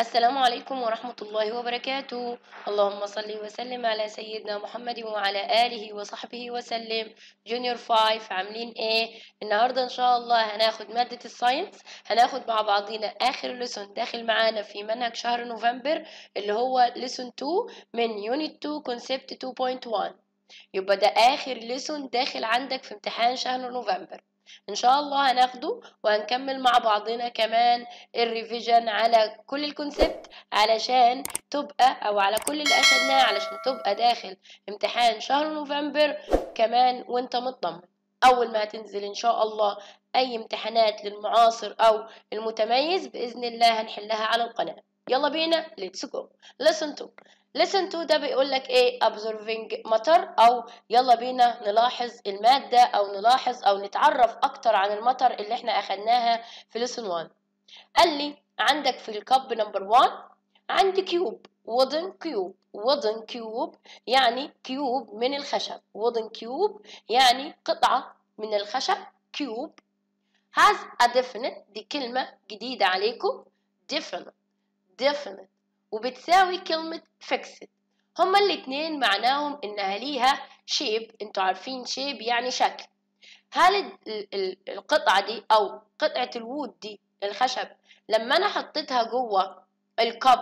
السلام عليكم ورحمة الله وبركاته اللهم صل وسلم على سيدنا محمد وعلى آله وصحبه وسلم جونيور 5 عاملين ايه النهاردة ان شاء الله هناخد مادة الساينس هناخد مع بعضينا آخر لسون داخل معانا في منهج شهر نوفمبر اللي هو لسون 2 من يونت 2 كونسبت 2.1 يبقى ده آخر لسون داخل عندك في امتحان شهر نوفمبر ان شاء الله هناخده وهنكمل مع بعضنا كمان الريفيجن على كل الكونسبت علشان تبقى او على كل اللي اخدناه علشان تبقى داخل امتحان شهر نوفمبر كمان وانت مطمن اول ما تنزل ان شاء الله اي امتحانات للمعاصر او المتميز باذن الله هنحلها على القناه يلا بينا ليتس جو listen to listen to ده بيقول لك ايه observing matter او يلا بينا نلاحظ المادة او نلاحظ او نتعرف اكتر عن المطر اللي احنا اخدناها في lesson 1 قال لي عندك في الكب نمبر 1 عندي كيوب wooden كيوب wooden كيوب يعني كيوب من الخشب wooden كيوب يعني قطعة من الخشب كيوب has a definite دي كلمة جديدة عليكم definite definite وبتساوي كلمة fixed هما الاتنين معناهم انها ليها شيب انتوا عارفين شيب يعني شكل هل ال ال القطعة دي او قطعة الوود دي الخشب لما انا حطيتها جوه الكب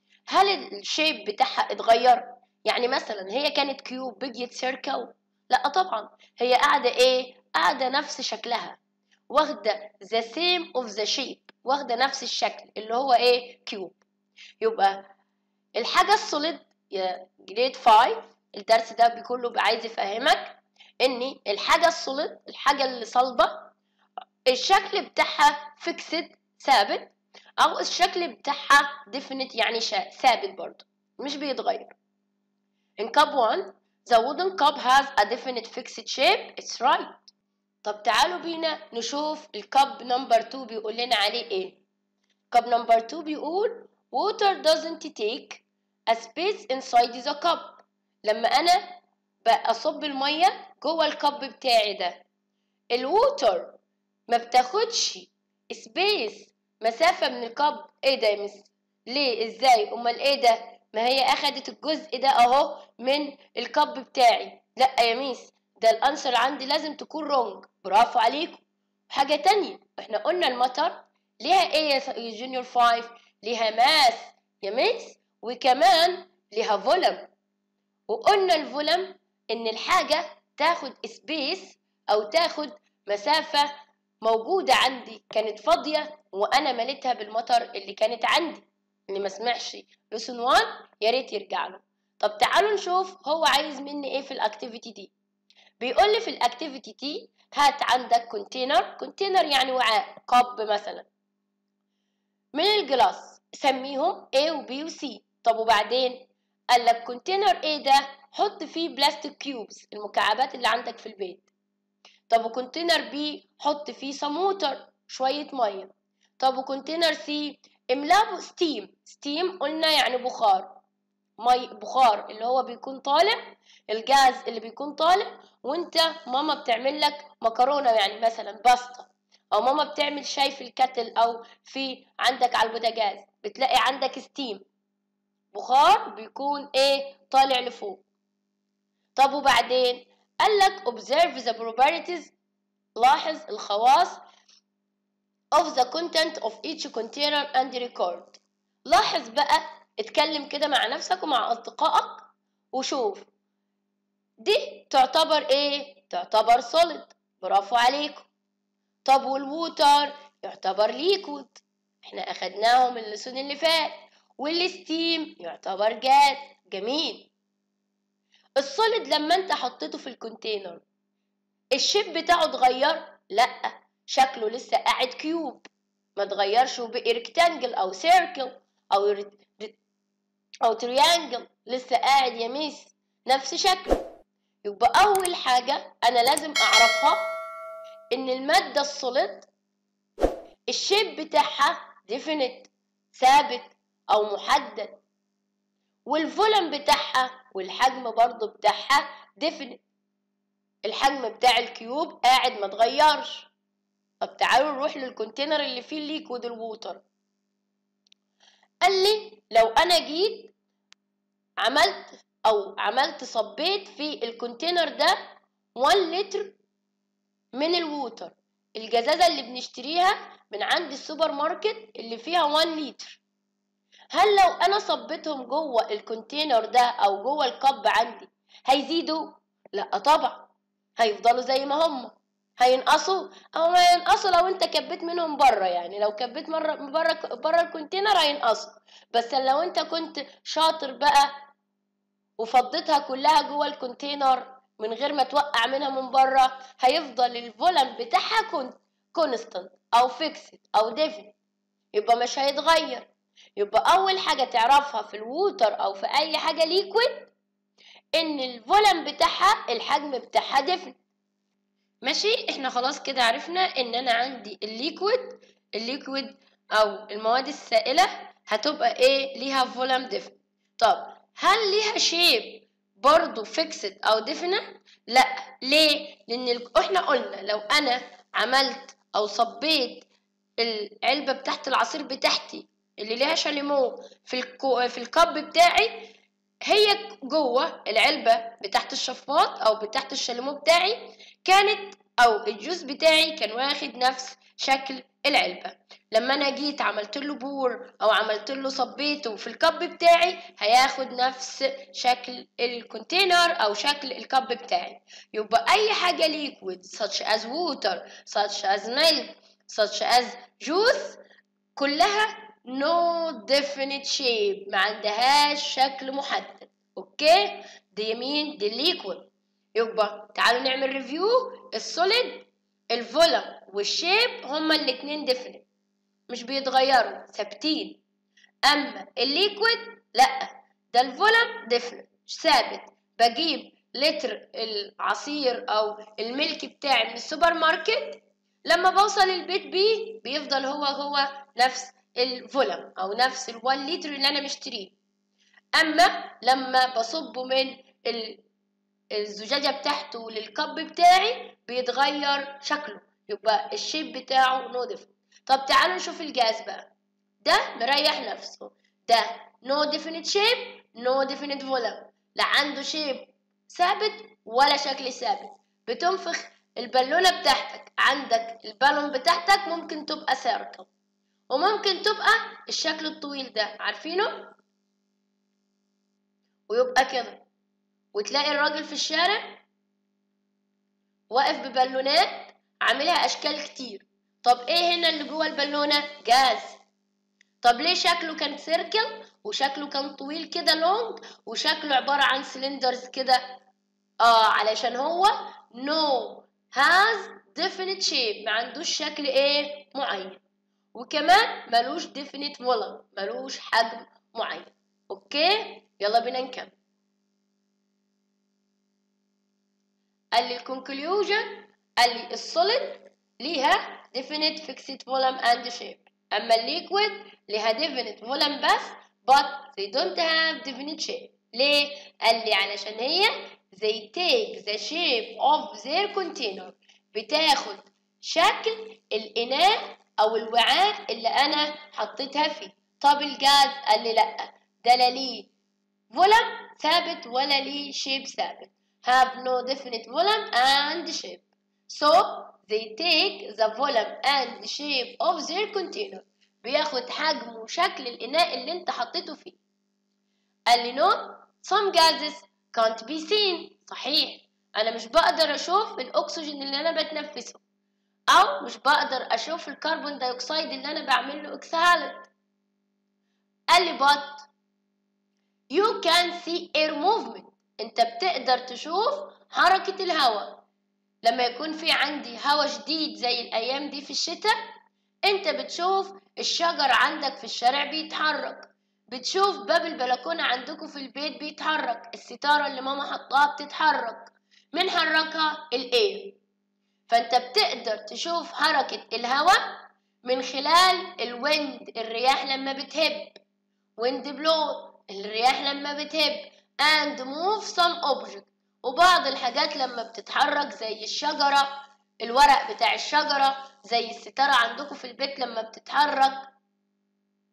هل الشيب بتاعها اتغير يعني مثلا هي كانت كيوب بقيت سيركل لا طبعا هي قاعدة ايه قاعدة نفس شكلها واخدة the same of the shape واخدة نفس الشكل اللي هو ايه كيوب يبقى الحاجة السوليد يا جريد 5 الدرس ده بكله عايز يفهمك ان الحاجة السوليد الحاجة اللي صلبة الشكل بتاعها فيكسد ثابت او الشكل بتاعها definite يعني ثابت برضه مش بيتغير in cup 1 the wooden cup has a definite fixed shape it's right طب تعالوا بينا نشوف الكب نمبر 2 بيقول لنا عليه ايه كب نمبر 2 بيقول water doesn't take a space inside the cup لما انا بصب الميه جوه الكب بتاعي ده الووتر ما بتاخدش سبيس مسافه من الكب ايه ده يا مس ليه ازاي امال ايه ده ما هي اخدت الجزء ده اهو من الكب بتاعي لا يا ميس ده الانسر عندي لازم تكون رونج برافو عليكم حاجه تانية احنا قلنا المطر ليها ايه يا جونيور 5 ليها ماس يا ميس وكمان ليها فولم وقلنا الفولم ان الحاجة تاخد سبيس او تاخد مسافة موجودة عندي كانت فاضية وانا مليتها بالمطر اللي كانت عندي اللي ما سمعش لسون 1 يا ريت يرجع له طب تعالوا نشوف هو عايز مني ايه في الاكتيفيتي دي بيقول لي في الاكتيفيتي دي هات عندك كونتينر كونتينر يعني وعاء قب مثلا من الجلاس سميهم A و B و C طب وبعدين قال لك كونتينر A ده حط فيه بلاستيك كيوبز المكعبات اللي عندك في البيت طب وكونتينر B حط فيه سموتر شوية مية طب وكونتينر C املاه ستيم ستيم قلنا يعني بخار مي بخار اللي هو بيكون طالع الجاز اللي بيكون طالع وانت ماما بتعمل لك مكرونة يعني مثلا باستا او ماما بتعمل شاي في الكتل او في عندك على البوتاجاز بتلاقي عندك ستيم بخار بيكون ايه طالع لفوق طب وبعدين قال لك observe the properties لاحظ الخواص of the content of each container and record لاحظ بقى اتكلم كده مع نفسك ومع اصدقائك وشوف دي تعتبر ايه تعتبر solid برافو عليكم طب والووتر يعتبر ليكويد احنا اخدناهم اللسون اللي فات والستيم يعتبر جاز جميل السوليد لما انت حطيته في الكونتينر الشيب بتاعه اتغير لا شكله لسه قاعد كيوب ما اتغيرش وبقي ريكتانجل او سيركل او او تريانجل لسه قاعد يا ميس نفس شكله يبقى اول حاجه انا لازم اعرفها ان المادة السوليد الشيب بتاعها ديفينيت ثابت او محدد والفولم بتاعها والحجم برضو بتاعها ديفينيت الحجم بتاع الكيوب قاعد ما اتغيرش طب تعالوا نروح للكونتينر اللي فيه الليكويد الووتر قال لي لو انا جيت عملت او عملت صبيت في الكونتينر ده 1 لتر من الووتر الجزازة اللي بنشتريها من عند السوبر ماركت اللي فيها 1 لتر هل لو انا صبيتهم جوه الكونتينر ده او جوه الكب عندي هيزيدوا لا طبعا هيفضلوا زي ما هم هينقصوا او ما ينقصوا لو انت كبيت منهم بره يعني لو كبيت مره بره بره الكونتينر هينقصوا بس لو انت كنت شاطر بقى وفضيتها كلها جوه الكونتينر من غير ما توقع منها من بره هيفضل الفولم بتاعها كون كونستانت او فيكسد او ديفن يبقى مش هيتغير يبقى اول حاجه تعرفها في الووتر او في اي حاجه ليكويد ان الفولم بتاعها الحجم بتاعها ديفن ماشي احنا خلاص كده عرفنا ان انا عندي الليكويد الليكويد او المواد السائله هتبقى ايه ليها فولم ديفن طب هل ليها شيب برضو فيكسد او ديفينت لا ليه لان احنا قلنا لو انا عملت او صبيت العلبه بتاعت العصير بتاعتي اللي ليها شاليمو في الكو في الكب بتاعي هي جوه العلبه بتاعت الشفاط او بتاعت الشاليمو بتاعي كانت او الجوز بتاعي كان واخد نفس شكل العلبة لما انا جيت عملت له بور او عملت له صبيته في الكب بتاعي هياخد نفس شكل الكونتينر او شكل الكب بتاعي يبقى اي حاجة ليكويد such as water such as milk such as juice كلها no definite shape ما عندهاش شكل محدد اوكي دي مين دي الليكويد يبقى تعالوا نعمل ريفيو السوليد الفولم والشيب هما الاتنين ديفرنت مش بيتغيروا ثابتين اما الليكويد لا ده الفولم ديفرنت ثابت بجيب لتر العصير او الملك بتاعي من السوبر ماركت لما بوصل البيت بيه بيفضل هو هو نفس الفولم او نفس الوان لتر اللي انا مشتريه اما لما بصبه من الزجاجة بتاعته للكب بتاعي بيتغير شكله يبقى الشيب بتاعه نو ديفنت طب تعالوا نشوف الجاز بقى ده مريح نفسه ده نو ديفينيت شيب نو ديفينيت فولم لا عنده شيب ثابت ولا شكل ثابت بتنفخ البالونة بتاعتك عندك البالون بتاعتك ممكن تبقى سيركل وممكن تبقى الشكل الطويل ده عارفينه ويبقى كده وتلاقي الراجل في الشارع واقف ببالونات عاملها اشكال كتير طب ايه هنا اللي جوه البالونه جاز طب ليه شكله كان سيركل وشكله كان طويل كده لونج وشكله عباره عن سلندرز كده اه علشان هو نو هاز definite shape ما عندوش شكل ايه معين وكمان ملوش definite volume ملوش حجم معين اوكي يلا بينا نكمل قال لي الكونكلوجن قال لي السوليد ليها definite fixed volume and shape اما الليكويد ليها definite volume بس but they don't have definite shape ليه قال لي علشان هي they take the shape of their container بتاخد شكل الإناء أو الوعاء اللي أنا حطيتها فيه طب الجاز قال لي لأ ده لا ليه فولم ثابت ولا ليه شيب ثابت have no definite volume and shape. So they take the volume and shape of their container. بياخد حجم وشكل الإناء اللي انت حطيته فيه. قال لي no some gases can't be seen. صحيح أنا مش بقدر أشوف الأكسجين اللي أنا بتنفسه أو مش بقدر أشوف الكربون دايوكسيد اللي أنا بعمل له إكسهالت. قال لي but you can see air movement انت بتقدر تشوف حركة الهواء لما يكون في عندي هواء شديد زي الأيام دي في الشتاء انت بتشوف الشجر عندك في الشارع بيتحرك بتشوف باب البلكونة عندكم في البيت بيتحرك الستارة اللي ماما حطاها بتتحرك من حركها الاير فانت بتقدر تشوف حركة الهواء من خلال الويند الرياح لما بتهب ويند بلو الرياح لما بتهب and move some object وبعض الحاجات لما بتتحرك زي الشجرة الورق بتاع الشجرة زي الستارة عندكم في البيت لما بتتحرك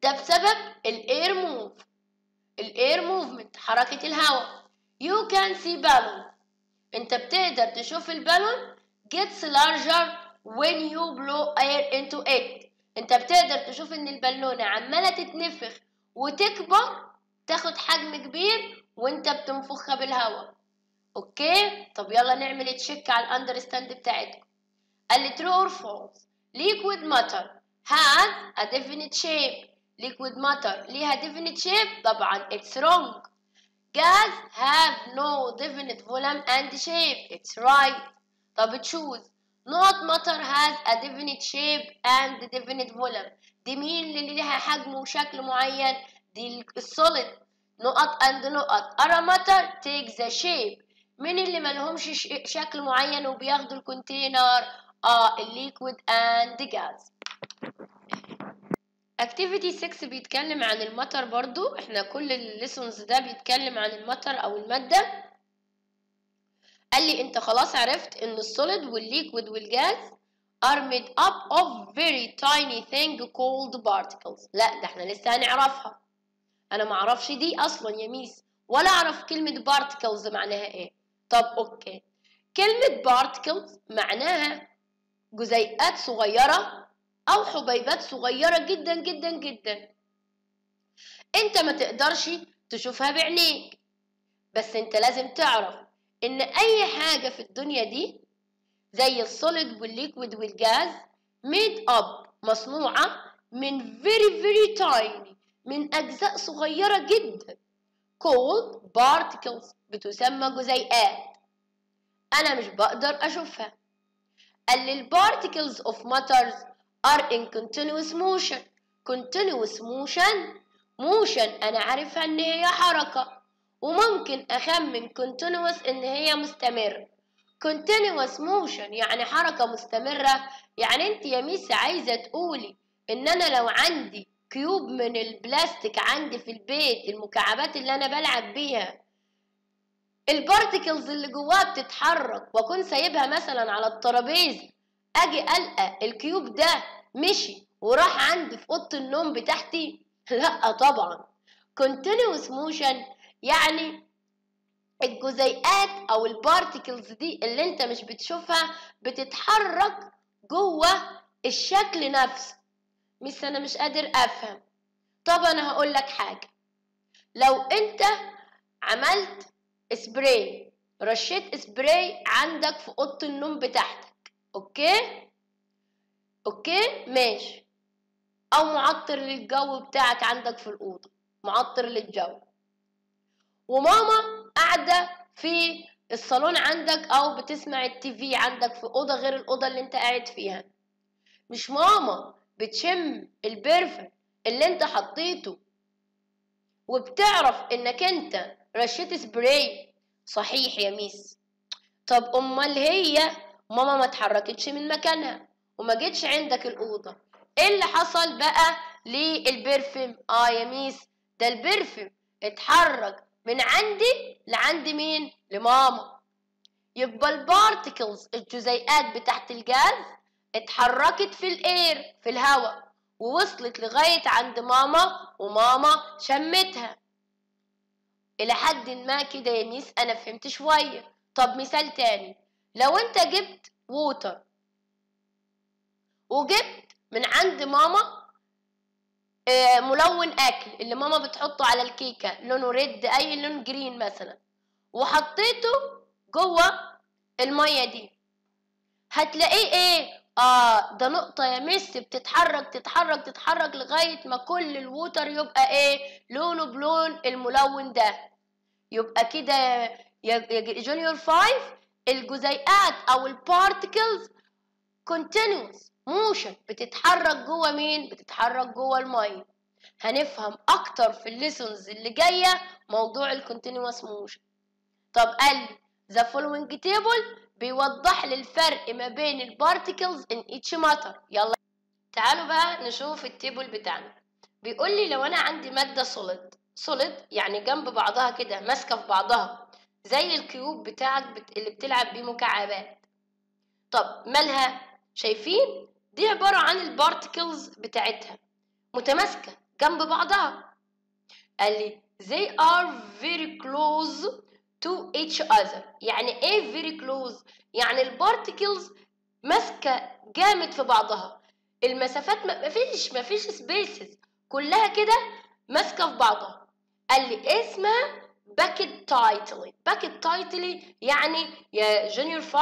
ده بسبب الاير موف الاير موفمنت حركة الهواء you can see balloon انت بتقدر تشوف البالون gets larger when you blow air into it انت بتقدر تشوف ان البالونة عمالة تتنفخ وتكبر تاخد حجم كبير وانت بتنفخها بالهواء اوكي طب يلا نعمل تشيك على الاندرستاند بتاعتكم قال لي true or false liquid matter has a definite shape liquid matter ليها definite shape طبعا it's wrong gas have no definite volume and shape it's right طب choose not matter has a definite shape and definite volume دي مين اللي ليها حجم وشكل معين دي السوليد نقط and نقط أرى matter take the shape مين اللي ملهمش شكل معين وبياخدوا الكونتينر اه الليكويد اند جاز اكتيفيتي 6 بيتكلم عن المطر برضو احنا كل الليسونز ده بيتكلم عن المطر او المادة قال لي انت خلاص عرفت ان السوليد والليكويد والجاز are made up of very tiny thing called particles لا ده احنا لسه هنعرفها انا ما اعرفش دي اصلا يا ميس ولا اعرف كلمة particles معناها ايه طب اوكي كلمة particles معناها جزيئات صغيرة أو حبيبات صغيرة جدا جدا جدا أنت ما تقدرش تشوفها بعينيك بس أنت لازم تعرف إن أي حاجة في الدنيا دي زي السوليد والليكويد والجاز made up مصنوعة من very very tiny من أجزاء صغيرة جدا called particles بتسمى جزيئات أنا مش بقدر أشوفها قال لي البارتكلز of matters are in continuous motion continuous motion motion أنا عارفها إن هي حركة وممكن أخمن continuous إن هي مستمر continuous motion يعني حركة مستمرة يعني أنت يا ميس عايزة تقولي إن أنا لو عندي كيوب من البلاستيك عندي في البيت المكعبات اللي أنا بلعب بيها البارتكلز اللي جواها بتتحرك واكون سايبها مثلا على الترابيزه اجي القى الكيوب ده مشي وراح عندي في اوضه النوم بتاعتي لا طبعا continuous motion يعني الجزيئات او البارتكلز دي اللي انت مش بتشوفها بتتحرك جوه الشكل نفسه مش انا مش قادر افهم طب انا هقول لك حاجه لو انت عملت سبراي رشيت سبراي عندك في اوضه النوم بتاعتك اوكي اوكي ماشي او معطر للجو بتاعك عندك في الاوضه معطر للجو وماما قاعده في الصالون عندك او بتسمع التي في عندك في اوضه غير الاوضه اللي انت قاعد فيها مش ماما بتشم البرفن اللي انت حطيته وبتعرف انك انت رشيت سبراي صحيح يا ميس طب امال هي ماما ما اتحركتش من مكانها وما جتش عندك الاوضه ايه اللي حصل بقى للبرفيوم اه يا ميس ده البرفيوم اتحرك من عندي لعند مين لماما يبقى البارتكلز الجزيئات بتاعت الجاز اتحركت في الاير في الهواء ووصلت لغايه عند ماما وماما شمتها إلى حد ما كده يا ميس أنا فهمت شوية طب مثال تاني لو أنت جبت ووتر وجبت من عند ماما آه، ملون أكل اللي ماما بتحطه على الكيكة لونه ريد أي لون جرين مثلا وحطيته جوه المية دي هتلاقيه ايه اه ده نقطة يا مس بتتحرك تتحرك تتحرك لغاية ما كل الووتر يبقى ايه لونه بلون الملون ده يبقى كده يا يا جونيور فايف الجزيئات او البارتكلز continuous موشن بتتحرك جوه مين بتتحرك جوه الميه هنفهم اكتر في الليسونز اللي جايه موضوع الكونتينوس موشن طب قال لي the following table بيوضح لي الفرق ما بين البارتكلز in each matter يلا تعالوا بقى نشوف التيبل بتاعنا بيقول لي لو انا عندي ماده سوليد سوليد يعني جنب بعضها كده ماسكه في بعضها زي الكيوب بتاعك بت... اللي بتلعب بيه مكعبات طب مالها شايفين دي عباره عن البارتكلز بتاعتها متماسكه جنب بعضها قال لي they are very close to each other يعني ايه very close يعني البارتكلز ماسكه جامد في بعضها المسافات ما فيش ما فيش سبيسز كلها كده ماسكه في بعضها قال لي اسمها باكيت تايتلي باكيت تايتلي يعني يا جونيور 5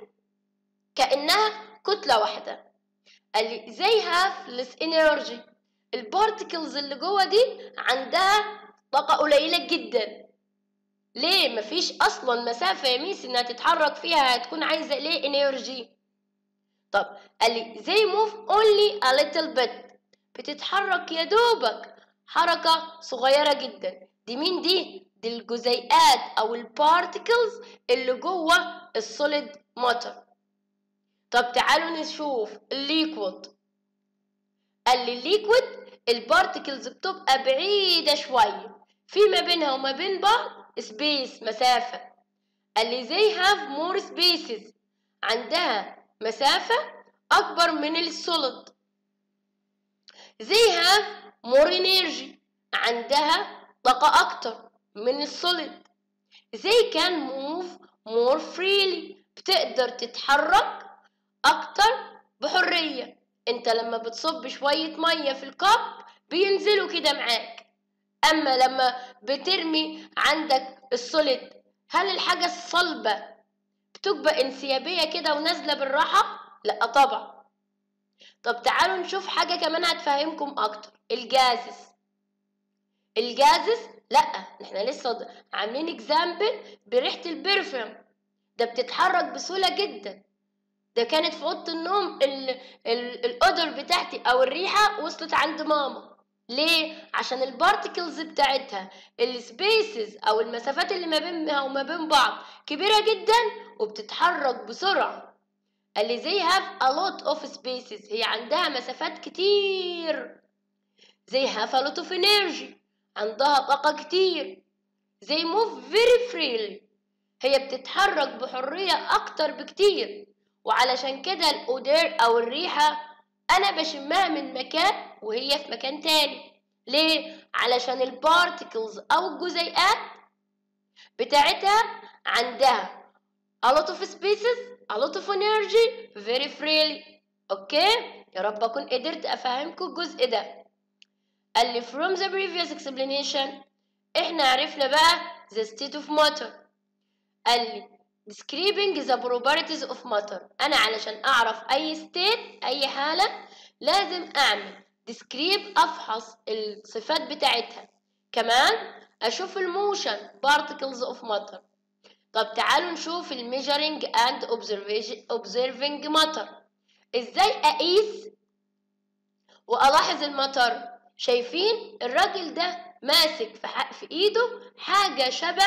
كانها كتله واحده قال لي they have less energy البارتكلز اللي جوه دي عندها طاقة قليلة جدا ليه مفيش اصلا مسافة يا ميس انها تتحرك فيها هتكون عايزة ليه انرجي طب قال لي they move only a little bit بتتحرك يا دوبك حركة صغيرة جدا دي مين دي دي الجزيئات او البارتكلز اللي جوه السوليد ماتر طب تعالوا نشوف الليكويد قال لي الليكويد البارتكلز بتبقى بعيدة شوية في ما بينها وما بين بعض سبيس مسافة قال لي they have more spaces عندها مسافة أكبر من السوليد they have more energy عندها طاقة أكتر من السوليد they can move more freely بتقدر تتحرك أكتر بحرية انت لما بتصب شوية مية في الكاب بينزلوا كده معاك اما لما بترمي عندك السوليد هل الحاجة الصلبة بتبقى انسيابية كده ونازلة بالراحة؟ لا طبعا طب تعالوا نشوف حاجة كمان هتفهمكم اكتر الجازس الجازس لا احنا لسه عاملين اكزامبل بريحة البرفيوم ده بتتحرك بسهولة جدا ده كانت في اوضه النوم الاودر بتاعتي او الريحه وصلت عند ماما ليه عشان البارتكلز بتاعتها السبيسز او المسافات اللي ما بينها وما بين بعض كبيره جدا وبتتحرك بسرعه قال لي they have a lot of spaces هي عندها مسافات كتير they have a lot of energy عندها طاقة كتير they move very freely هي بتتحرك بحرية أكتر بكتير وعلشان كده الأودير أو الريحة أنا بشمها من مكان وهي في مكان تاني ليه؟ علشان البارتكلز أو الجزيئات بتاعتها عندها a lot of spaces a lot of energy very freely اوكي يا رب اكون قدرت افهمكم الجزء ده قال لي from the previous explanation احنا عرفنا بقى the state of matter قال لي describing the properties of matter انا علشان اعرف اي state اي حالة لازم اعمل describe افحص الصفات بتاعتها كمان اشوف الموشن particles of matter طب تعالوا نشوف الميجرنج and observing matter ازاي اقيس والاحظ المطر شايفين الراجل ده ماسك في, في ايده حاجة شبه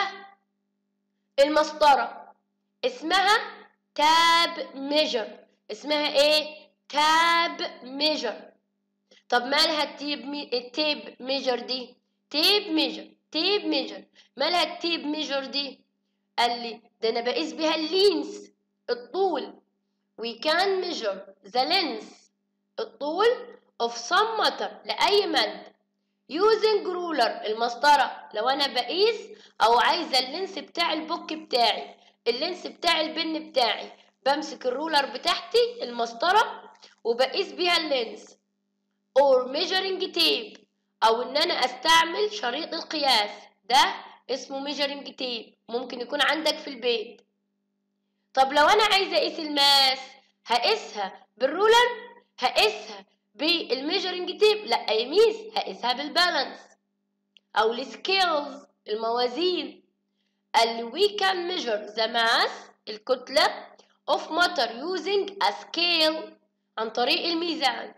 المسطرة اسمها تاب ميجر اسمها ايه تاب ميجر طب مالها التيب مي... التيب ميجر دي تيب ميجر تيب ميجر مالها التيب ميجر دي قال لي ده انا بقيس بيها اللينس الطول we can measure the length الطول of some matter لأي مادة using ruler المسطرة لو أنا بقيس أو عايزة اللينس بتاع البوك بتاعي اللينس بتاع البن بتاعي بمسك الرولر بتاعتي المسطرة وبقيس بيها اللينس or measuring tape او ان انا استعمل شريط القياس ده اسمه measuring tape ممكن يكون عندك في البيت طب لو انا عايزه اقيس الماس هقيسها بالرولر هقيسها بالميجرنج تيب لا يا ميس هقيسها بالبالانس او السكيلز الموازين قال we can measure the mass الكتلة of matter using a scale عن طريق الميزان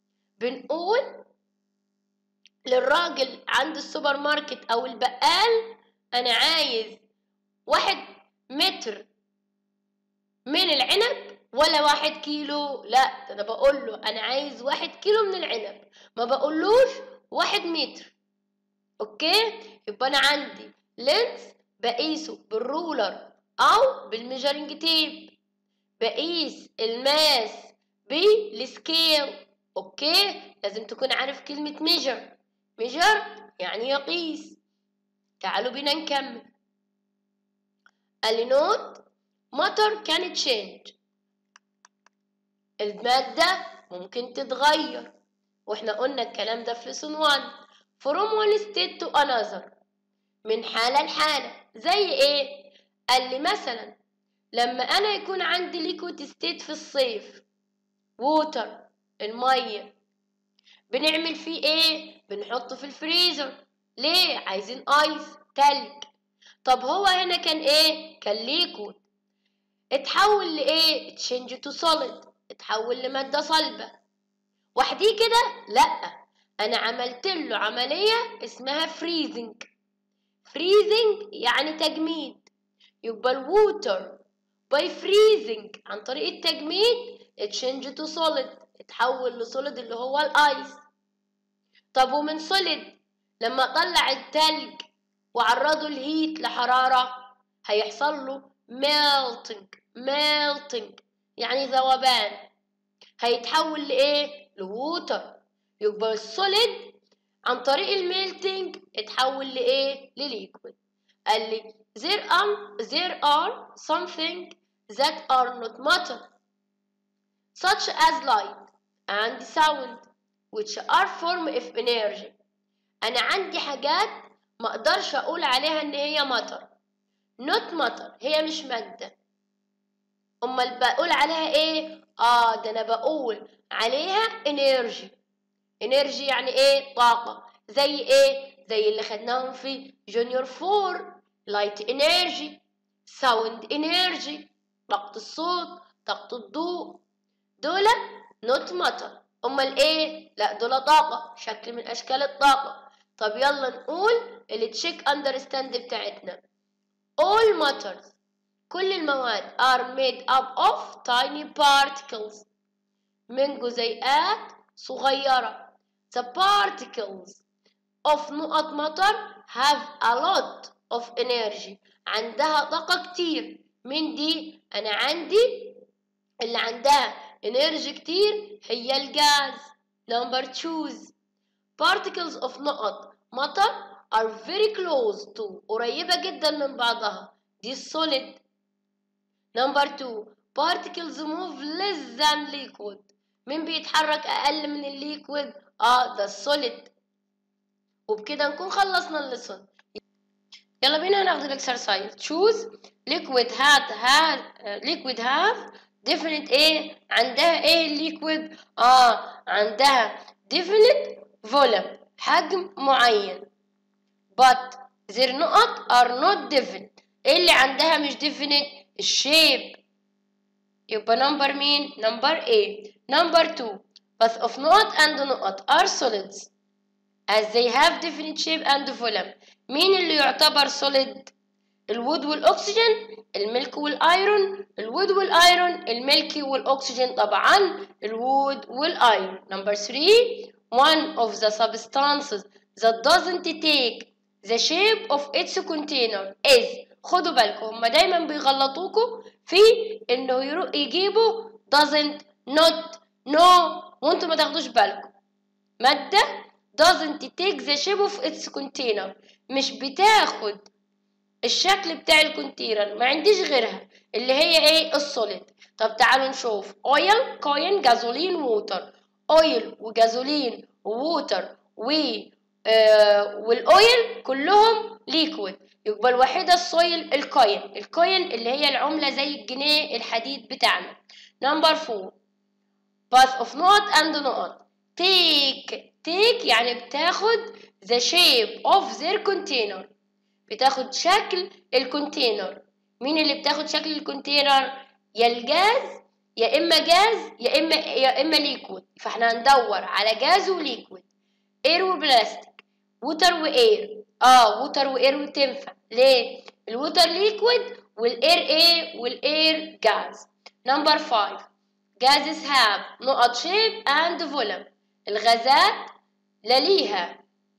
بنقول للراجل عند السوبر ماركت او البقال انا عايز واحد متر من العنب ولا واحد كيلو لا ده انا بقول له انا عايز واحد كيلو من العنب ما بقولوش واحد متر اوكي يبقى انا عندي لينس بقيسه بالرولر او بالميجرنج تيب بقيس الماس بالسكيل اوكي لازم تكون عارف كلمة ميجر measure يعني يقيس تعالوا بينا نكمل قال لي note matter can change المادة ممكن تتغير واحنا قلنا الكلام ده في lesson 1 from one state to another من حالة لحالة زي ايه؟ قال لي مثلا لما انا يكون عندي ليكويد ستيت في الصيف ووتر المية بنعمل فيه ايه؟ بنحطه في الفريزر ليه؟ عايزين ايس تلج طب هو هنا كان ايه؟ كان ليكويد اتحول لايه؟ تشينج تو سوليد اتحول لمادة صلبة وحدي كده؟ لأ أنا عملت له عملية اسمها فريزنج فريزنج يعني تجميد يبقى الووتر باي فريزنج عن طريق التجميد اتشنج تو سوليد اتحول لسوليد اللي هو الايس طب ومن سوليد لما اطلع التلج وعرضه الهيت لحرارة هيحصل له melting melting يعني ذوبان هيتحول لإيه؟ لووتر يبقى السوليد عن طريق الميلتنج اتحول لإيه؟ لليكويد قال لي there are, there are something that are not matter such as light and sound which are form of energy أنا عندي حاجات ما أقدرش أقول عليها إن هي matter not matter هي مش مادة أمال بقول عليها إيه؟ آه ده أنا بقول عليها energy energy يعني إيه؟ طاقة زي إيه؟ زي اللي خدناهم في جونيور فور light energy sound energy طاقة الصوت طاقة الضوء دول not matter أمال إيه؟ لا دول طاقة شكل من أشكال الطاقة طب يلا نقول اللي تشيك understand بتاعتنا all matters كل المواد are made up of tiny particles من جزيئات صغيرة the particles of نقط مطر have a lot of energy عندها طاقة كتير من دي أنا عندي اللي عندها energy كتير هي الجاز number choose particles of نقط مطر are very close to قريبة جدا من بعضها دي solid number two particles move less than liquid مين بيتحرك أقل من الليكويد اه ده السوليد وبكده نكون خلصنا الليسون يلا بينا هناخد الاكسرسايز choose liquid had had liquid have definite ايه عندها ايه الليكويد اه عندها definite volume حجم معين but their نقط are not definite ايه اللي عندها مش definite الشيب يبقى نمبر مين نمبر A نمبر 2 both of نقط and نقط are solids as they have definite shape and volume مين اللي يعتبر solid الوود والاكسجين الملك والايرون الوود والايرون الملكي والاكسجين طبعا الوود والايرون نمبر 3 one of the substances that doesn't take the shape of its container is خدوا بالكم هما دايما بيغلطوكوا في انه يجيبوا doesn't not no وانتوا ما تاخدوش بالكم مادة doesn't take the shape of its container مش بتاخد الشكل بتاع الكونتينر ما عنديش غيرها اللي هي ايه السوليد طب تعالوا نشوف اويل كوين جازولين ووتر اويل وجازولين ووتر و آه والاويل كلهم ليكويد يبقى الوحيدة السويل الكوين الكوين اللي هي العملة زي الجنيه الحديد بتاعنا نمبر فور باث اوف نوت اند نوت تيك تيك يعني بتاخد the shape of their container بتاخد شكل الكونتينر مين اللي بتاخد شكل الكونتينر يا الجاز يا اما جاز يا اما يا اما ليكويد فاحنا هندور على جاز وليكويد اير وبلاستيك ووتر واير اه ووتر واير وتنفع ليه الووتر ليكويد والاير ايه والاير جاز نمبر 5 gases have نقط shape and volume الغازات لا ليها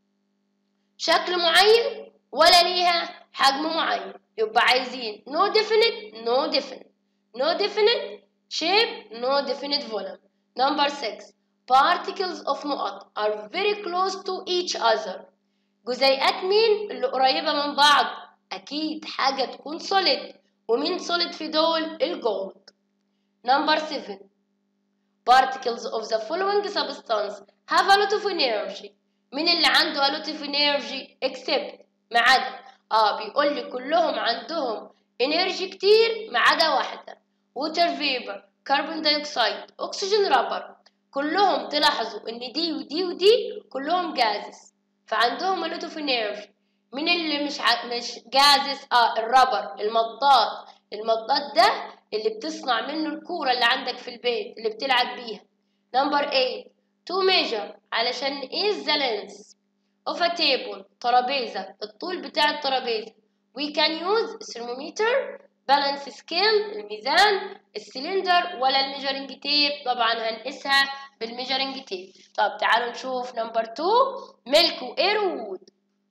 شكل معين ولا ليها حجم معين يبقى عايزين no definite no definite no definite shape no definite volume number 6 particles of نقط are very close to each other جزيئات مين اللي قريبة من بعض أكيد حاجة تكون solid ومين solid في دول الجولد number 7 particles of the following substance have a lot of energy مين اللي عنده a lot of energy except ما عدا اه بيقول لي كلهم عندهم انرجي كتير ما عدا واحدة ووتر فيبر كربون دايوكسيد اكسجين رابر كلهم تلاحظوا ان دي ودي ودي كلهم جازس فعندهم a lot of energy مين اللي مش ع... مش جازس اه الرابر المطاط المطاط ده اللي بتصنع منه الكورة اللي عندك في البيت اللي بتلعب بيها نمبر 8 to measure علشان نقيس the length of a table ترابيزة الطول بتاع الترابيزة we can use thermometer balance scale الميزان السلندر ولا الميجرنج تيب طبعا هنقيسها بالميجرنج تيب طب تعالوا نشوف نمبر 2 ميلك واير وود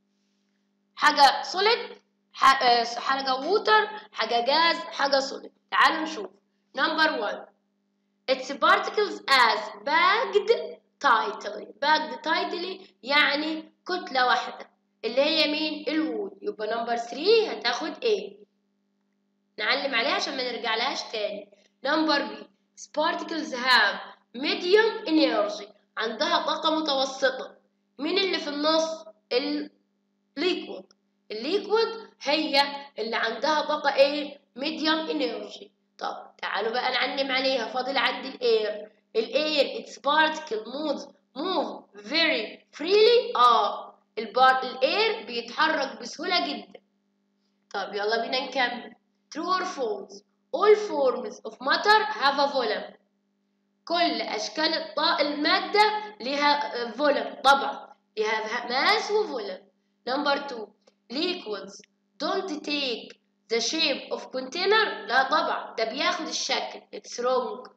حاجة solid حاجة ووتر حاجة جاز حاجة solid تعالوا نشوف نمبر 1 its particles as bagged tightly bagged tightly يعني كتلة واحدة اللي هي مين الوود يبقى نمبر 3 هتاخد A نعلم عليها عشان ما نرجع لهاش تاني نمبر B particles have medium energy عندها طاقة متوسطة مين اللي في النص الليكويد الليكويد هي اللي عندها طاقة ايه medium energy طب تعالوا بقى نعلم عليها فاضل عندي الاير الاير its particle moves move very freely اه البار الاير بيتحرك بسهولة جدا طب يلا بينا نكمل true or false all forms of matter have a volume كل اشكال الطاء المادة لها فولم طبعا لها ماس وفولم نمبر 2 liquids don't take the shape of container لا طبعا ده بياخد الشكل it's wrong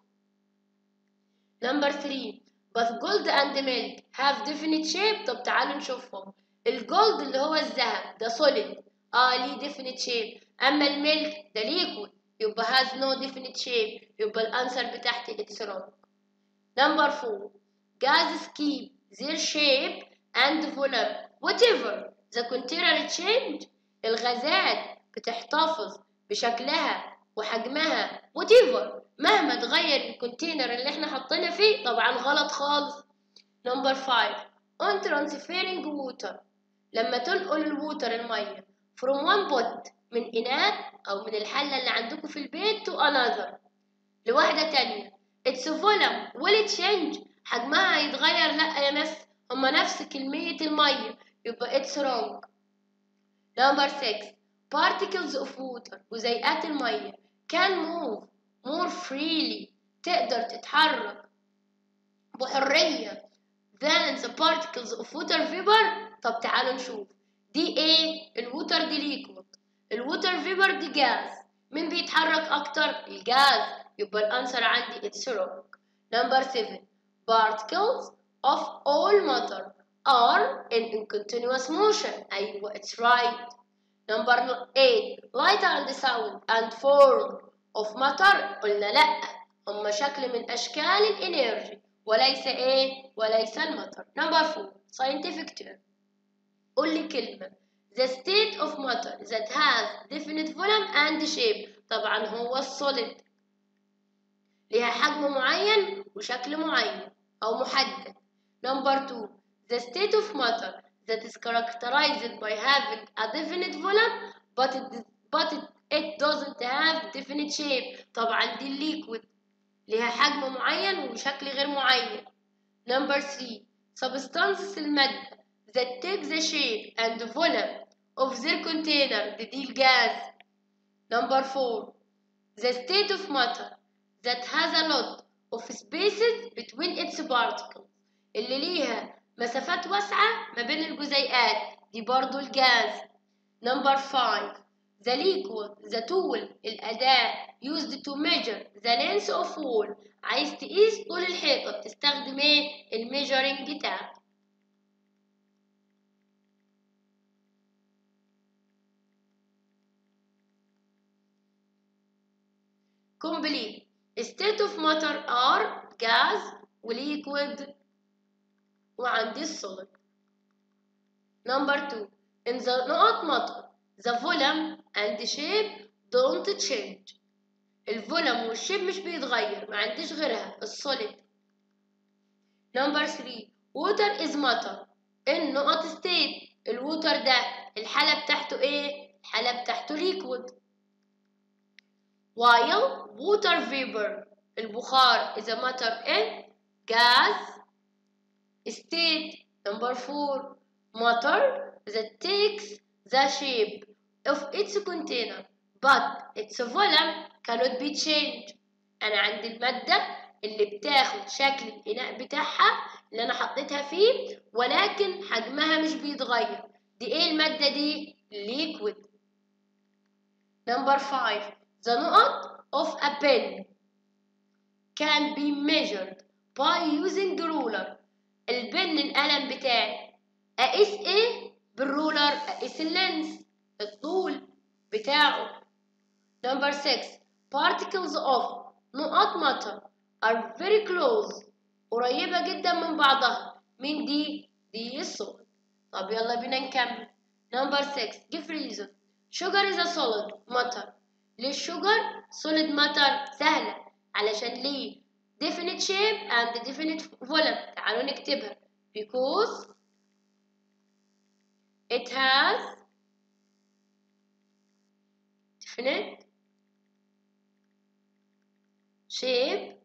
نمبر 3 but gold and milk have definite shape طب تعالوا نشوفهم الجولد اللي هو الذهب ده solid اه ليه definite shape اما الميلك ده liquid يبقى has no definite shape يبقى الانسر بتاعتي it's wrong number 4 gases keep their shape and volume whatever the container change الغازات بتحتفظ بشكلها وحجمها whatever مهما تغير الكونتينر اللي احنا حطينا فيه طبعا غلط خالص نمبر 5 on transferring water لما تنقل الووتر المية from one pot من إناء أو من الحلة اللي عندكم في البيت to another لواحدة تانية its volume will it change حجمها هيتغير لأ يا مس هما نفس كمية المية يبقى it's wrong number 6 particles of water جزيئات المية can move more freely تقدر تتحرك بحرية than the particles of water vapor طب تعالوا نشوف دي ايه الووتر دي ليكويد الووتر فيبر دي جاز مين بيتحرك اكتر الجاز يبقى الانسر عندي it's wrong number 7 particles of all matter are in, in continuous motion ايوه it's right number 8 light and sound and form of matter قلنا لا هما شكل من اشكال الانرجي وليس ايه وليس المطر number 4 scientific term قول لي كلمة the state of matter that has definite volume and shape طبعا هو السوليد ليها حجم معين وشكل معين أو محدد number 2 the state of matter that is characterized by having a definite volume but it, but it, it doesn't have definite shape طبعا دي الليكويد ليها حجم معين وشكل غير معين number 3 substances المادة that take the shape and volume of their container دي الجاز number 4 the state of matter that has a lot of spaces between its particles اللي ليها مسافات واسعة ما بين الجزيئات دي برضو الجاز number 5 the liquid the tool الأداة used to measure the length of wall عايز تقيس طول الحيطة بتستخدم ايه الميجرنج تاب complete state of matter are gas وليكويد وعندي السوليد نمبر 2 in the نقط matter the volume and shape don't change الفولم والشيب مش بيتغير ما عنديش غيرها السوليد نمبر 3 water is matter in نقط state الووتر ده الحالة بتاعته ايه الحالة بتاعته liquid while water vapor البخار is a matter in gas state number 4 matter that takes the shape of its container but its volume cannot be changed انا عندي المادة اللي بتاخد شكل الإناء بتاعها اللي أنا حطيتها فيه ولكن حجمها مش بيتغير دي إيه المادة دي؟ liquid number 5 the نقط of a pen can be measured by using ruler البن القلم بتاعي أقيس إيه؟ بالرولر أقيس اللينس الطول بتاعه number 6 particles of نقط matter are very close قريبة جدا من بعضها مين دي؟ دي الصوت طب يلا بينا نكمل number 6 give reason sugar is a solid matter ليه الشجر solid matter سهلة علشان ليه definite shape and definite volume تعالوا نكتبها because it has definite shape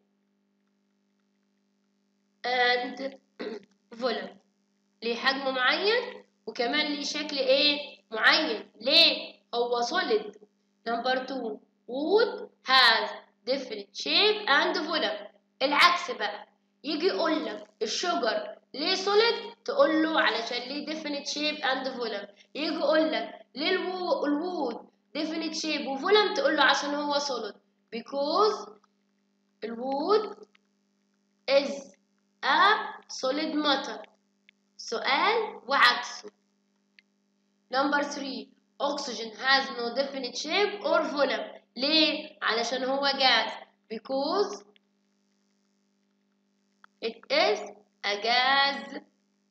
and volume ليه حجم معين وكمان ليه شكل ايه معين ليه هو solid number 2 wood has different shape and volume العكس بقى يجي يقول لك الشجر ليه solid تقول له علشان ليه definite shape and volume يجي يقول لك ليه الوو الوود definite shape وvolume تقول له عشان هو solid because الوود is a solid matter سؤال وعكسه number 3 oxygen has no definite shape or volume ليه علشان هو gas because it is a gas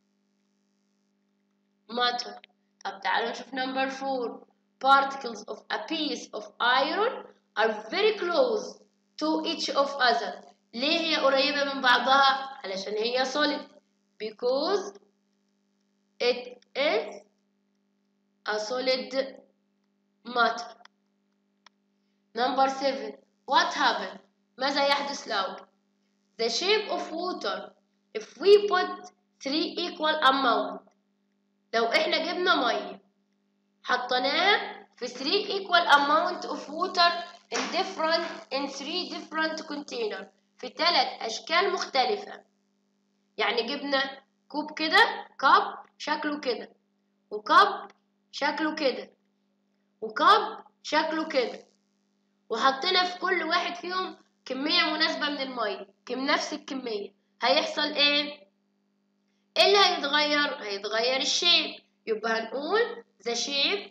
matter طب تعالوا نشوف number 4 particles of a piece of iron are very close to each of other ليه هي قريبة من بعضها علشان هي solid because it is a solid matter number 7 what happened ماذا يحدث لو the shape of water if we put three equal amount لو احنا جبنا ميه حطيناها في 3 equal amount of water in different in three different container في ثلاث اشكال مختلفه يعني جبنا كوب كده كاب شكله كده وكاب شكله كده وكاب شكله كده وحطينا في كل واحد فيهم كميه مناسبه من الميه كم نفس الكميه هيحصل ايه ايه اللي هيتغير هيتغير الشيب يبقى هنقول the shape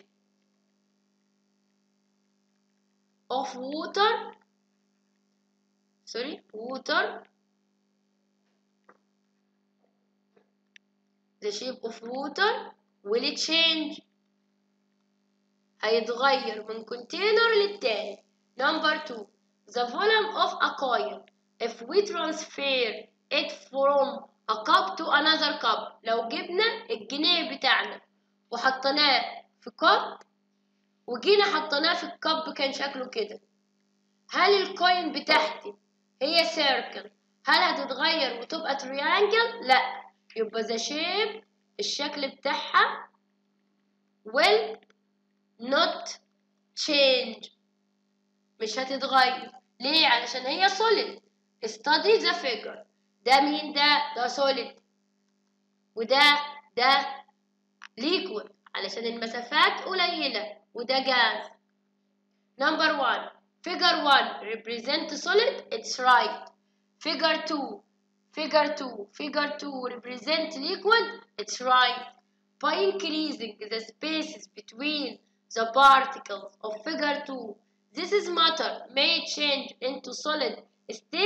of water sorry water the shape of water will change هيتغير من كونتينر للتاني number two the volume of a coin if we transfer it from a cup to another cup لو جبنا الجنيه بتاعنا وحطيناه في كاب وجينا حطيناه في الكب كان شكله كده هل الكوين بتاعتي هي سيركل هل هتتغير وتبقى تريانجل لا يبقى ذا شيب الشكل بتاعها will not change مش هتتغير ليه علشان هي solid study the figure ده مين ده ده solid وده ده liquid علشان المسافات قليلة وده جاز number one figure one represent solid it's right figure two figure two figure two represent liquid it's right by increasing the spaces between the particles of figure two this is matter may change into solid state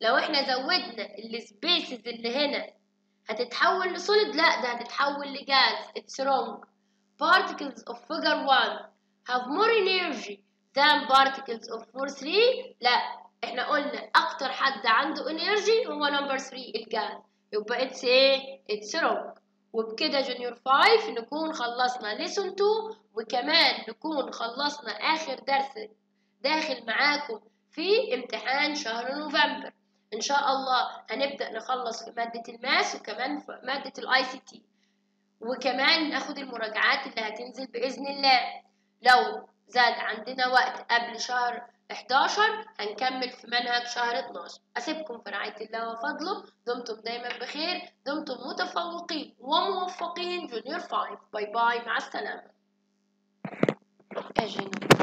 لو احنا زودنا السبيسز اللي هنا هتتحول لسوليد لا ده هتتحول لجاز it's wrong particles of figure 1 have more energy than particles of figure 3 لا احنا قلنا اكتر حد عنده energy هو نمبر 3 الجاز يبقى it's ايه it's wrong وبكده جونيور 5 نكون خلصنا ليسون 2 وكمان نكون خلصنا اخر درس داخل معاكم في امتحان شهر نوفمبر ان شاء الله هنبدا نخلص في ماده الماس وكمان في ماده الاي سي تي وكمان ناخد المراجعات اللي هتنزل باذن الله لو زاد عندنا وقت قبل شهر 11 هنكمل في منهج شهر 12 أسيبكم في رعاية الله وفضله دمتم دايما بخير دمتم متفوقين وموفقين جونيور 5 باي باي مع السلامة أجينا